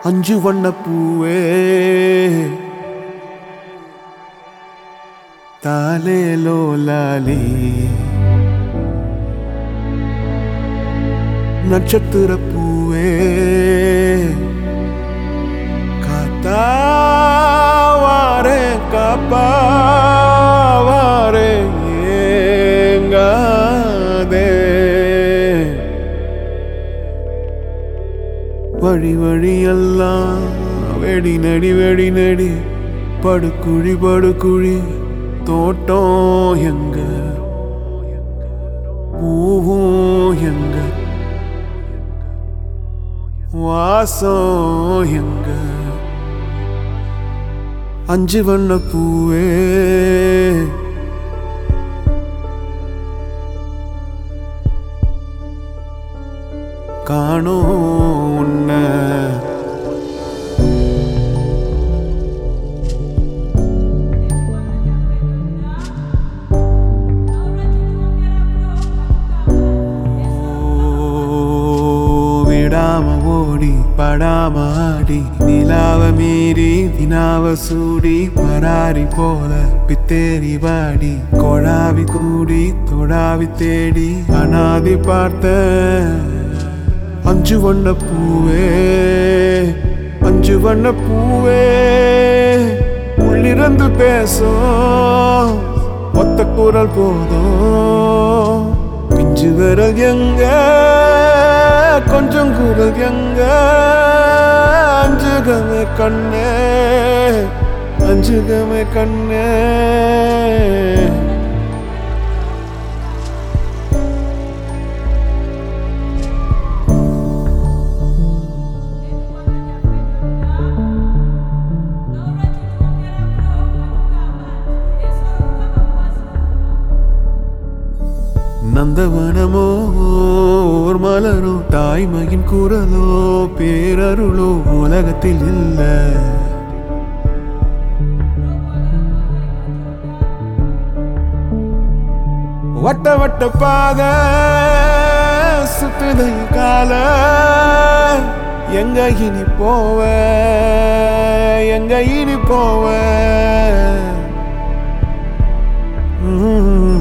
அஞ்சு வண்ண பூவே தாலே லோலாலே நட்சத்திர பூவே காத்தாவாரே காப்பாவாரே ஏங்காதே வழி வழியெல்லாம் வெடி நடி வெடி நடி படுக்குழி படுக்குழி தோட்டம் எங்க பூவும் எங்க வாசம் எங்க அஞ்சு வண்ண பூவே காணோம் உன்னை விடாம ஓடி படாம ஆடி நிலாவ மீறி தினாவ சூடி பராரி போல பித்தேரி வாடி கொழாவி கூடி தொடாவி தேடி அனாதி பார்த்த அஞ்சு வண்ண பூவே அஞ்சு வண்ண பூவே உள்ளிருந்து பேசும் ஒத்த குரல் போதும் பிஞ்சு விரல் எங்க கொஞ்சம் குரல் எங்க அஞ்சுகமே கண்ணே அஞ்சுகமே கண்ணே நந்தவனமோ ஓர் மலரோ தாய்மையின் குரலோ பேரருளோ உலகத்தில் இல்லை வட்ட வட்ட பாத சுத்துதை கால எங்க இனி போவ எங்க இனி போவ உம்